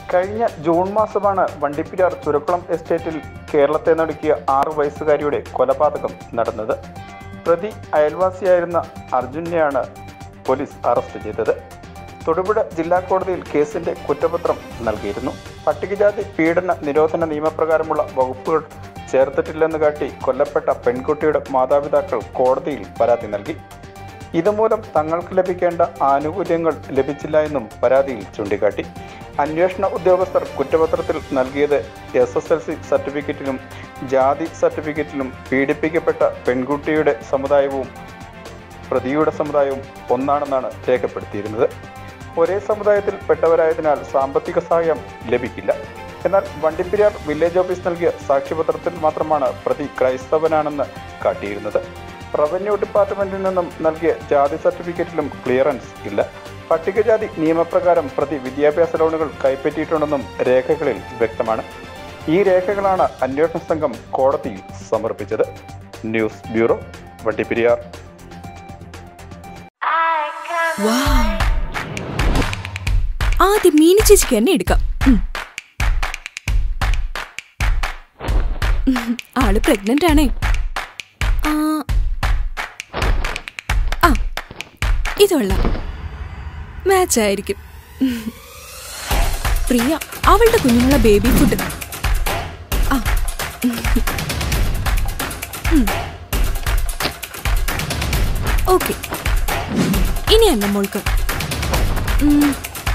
കഴിഞ്ഞ ജൂൺ മാസമാണ് വണ്ടിപ്പെരിയാർ ചുരക്കുളം എസ്റ്റേറ്റിൽ കേരളത്തെ നടുക്കിയ ആറു വയസ്സുകാരിയുടെ കൊലപാതകം നടന്നത് പ്രതി അയൽവാസിയായിരുന്ന അർജുനെയാണ് പോലീസ് അറസ്റ്റ് ചെയ്തത് തൊടുപുഴ ജില്ലാ കോടതിയിൽ കേസിന്റെ കുറ്റപത്രം നൽകിയിരുന്നു പട്ടികജാതി പീഡന നിരോധന നിയമപ്രകാരമുള്ള വകുപ്പുകൾ ചേർത്തിട്ടില്ലെന്ന് കാട്ടി കൊല്ലപ്പെട്ട പെൺകുട്ടിയുടെ മാതാപിതാക്കൾ കോടതിയിൽ പരാതി നൽകി ഇതുമൂലം തങ്ങൾക്ക് ലഭിക്കേണ്ട ആനുകൂല്യങ്ങൾ ലഭിച്ചില്ല എന്നും പരാതിയിൽ ചൂണ്ടിക്കാട്ടി അന്വേഷണ ഉദ്യോഗസ്ഥർ കുറ്റപത്രത്തിൽ നൽകിയത് എസ് എസ് എൽ സി സർട്ടിഫിക്കറ്റിലും ജാതി സർട്ടിഫിക്കറ്റിലും പീഡിപ്പിക്കപ്പെട്ട പെൺകുട്ടിയുടെ സമുദായവും പ്രതിയുടെ സമുദായവും ഒന്നാണെന്നാണ് രേഖപ്പെടുത്തിയിരുന്നത് ഒരേ സമുദായത്തിൽ പെട്ടവരായതിനാൽ സാമ്പത്തിക സഹായം ലഭിക്കില്ല എന്നാൽ വണ്ടിപ്പെരിയാർ വില്ലേജ് ഓഫീസ് നൽകിയ സാക്ഷ്യപത്രത്തിൽ മാത്രമാണ് പ്രതി ക്രൈസ്തവനാണെന്ന് കാട്ടിയിരുന്നത് റവന്യൂ ഡിപ്പാർട്ട്മെന്റിൽ നിന്നും നൽകിയ ജാതി സർട്ടിഫിക്കറ്റിലും ക്ലിയറൻസ് ഇല്ല പട്ടികജാതി നിയമപ്രകാരം പ്രതി വിദ്യാഭ്യാസ ലോണുകൾ കൈപ്പറ്റിയിട്ടുണ്ടെന്നും രേഖകളിൽ വ്യക്തമാണ് ഈ രേഖകളാണ് അന്വേഷണ സംഘം കോടതിയിൽ സമർപ്പിച്ചത് ന്യൂസ് ബ്യൂറോ വണ്ടിപ്പെരിയാർ വാവ്. ആദ്യം മീനു ചേച്ചിക്ക് തന്നെ എടുക്കാം ഉം. ഉം, ആള് പ്രഗ്നന്റ് ആണേ ആ ആ, ഇത് കൊള്ളാം മാച്ച് ആയിരിക്കും ഉം. പ്രിയ അവളുടെ കുഞ്ഞുങ്ങളെ ബേബി ഫുഡ് ആ ഓക്കെ ഇനി അല്ല മോൾക്ക് ഉം.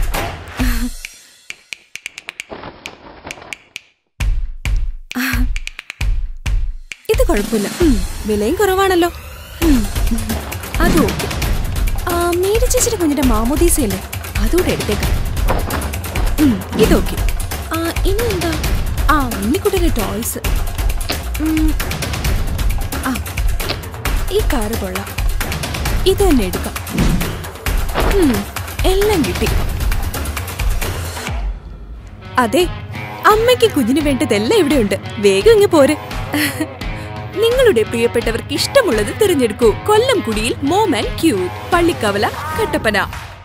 ഇത് കുഴപ്പമില്ല ഉം, വിലയും കുറവാണല്ലോ ഉം. അത് ഓക്കെ മീര ചേച്ചിയുടെ കുഞ്ഞിന്റെ മാമോദീസയല്ലേ അതുകൂടെ എടുത്തേക്കാം ഉം, ഇതൊക്കെ ആ ഇനി എന്താ ആ ഉണ്ണിക്കുട്ടിന്റെ ടോയ്സ് ഉം. ആ ഈ കാറ് കൊള്ളാം ഇത് തന്നെ എടുക്കാം ഉം, എല്ലാം കിട്ടി അതെ അമ്മയ്ക്ക് കുഞ്ഞിന് വേണ്ടതെല്ലാം ഇവിടെയുണ്ട് വേഗം ഇങ്ങ് പോര് നിങ്ങളുടെ പ്രിയപ്പെട്ടവർക്ക് ഇഷ്ടമുള്ളത് തിരഞ്ഞെടുക്കൂ കൊല്ലം കുടിയിൽ mom and cute Pallikkavala Kattappana